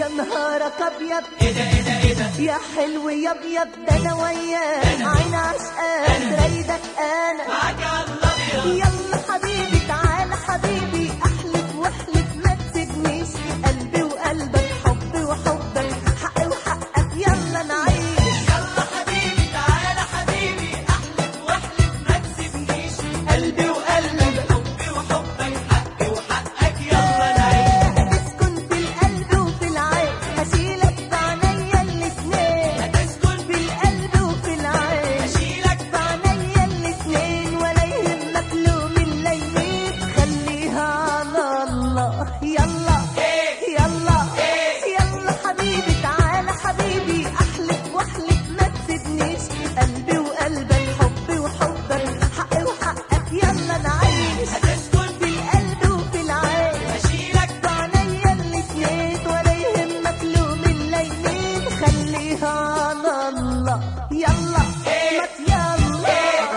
نهارك ابيض ايه ده ايه ده ايه ده يا حلو يا ابيض ده انا وياك عين عشقان رايدك انا معاك على الابيض يلا حبيبي تعالى حبيبي احلف واحلف ما تسيبنيش قلبي وقلبك حبي وحبك حقي وحقك يلا نعيش يلا حبيبي تعالى حبيبي احلف واحلف ما تسيبنيش قلبي وقلبك حبي وحبك حقي وحقك يلا نعيش هتسكن في القلب وفي العين هشيلك في عينيا الاتنين هتسكن في القلب وفي العين اشيلك في عينيا الاتنين ولا يهمك لوم اللي يميت خليها على الله يلا يلا يلا حبيبي تعالى حبيبي احلف واحلف ما تسيبنيش قلبي وقلبك حبي وحبك حقي وحقك يلا نعيش هتسكن في القلب وفي العين اشيلك في عينيا الاتنين ولا يهمك لوم اللي يميت خليها على الله يلا ما يلا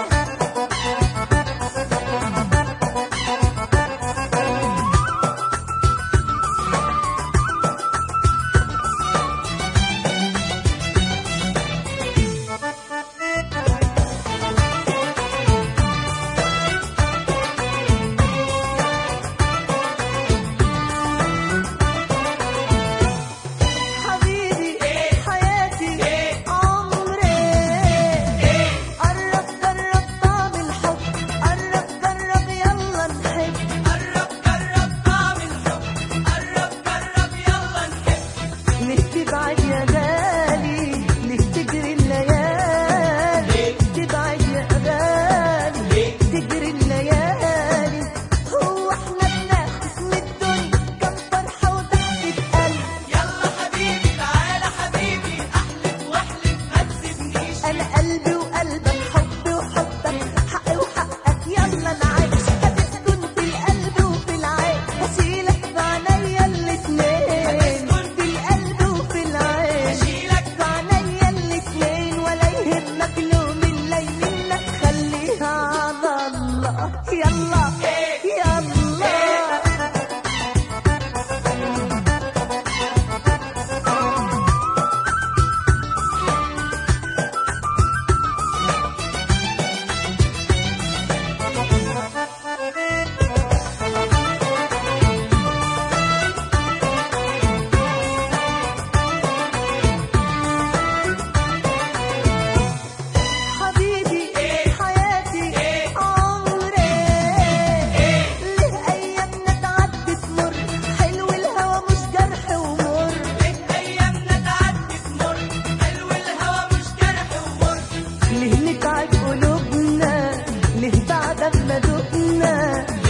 حبيبي حياتي عمري قرب جرب طعم الحب قرب جرب يلا نحب قرب جرب طعم الحب قرب جرب يلا نحب ليه تبعد يا غالي ليه تجري الليالي تبعد يا غالي تجري الليالي هو احنا بناخد من الدنيا كم فرحة وضحكة قلب يلا حبيبي تعالى حبيبي احلف واحلف ما تسيبنيش انا قلبي وقلبك حبي وحبك حقي وحقك يلا نعيش هتسكن في القلب وفي العين هشيلك في عينيا الاتنين في القلب وفي العين اشيلك في عينيا الاتنين ولا يهمك لوم اللي منك خليها على الله يلا يلا حبيبي حياتي عمري ليه ايامنا تعدي تمر حلو الهوى مش جرح ومر ايامنا تعدي تمر حلو الهوى مش جرح ومر ليه نتعب قلوبنا ليه بعد ما دقنا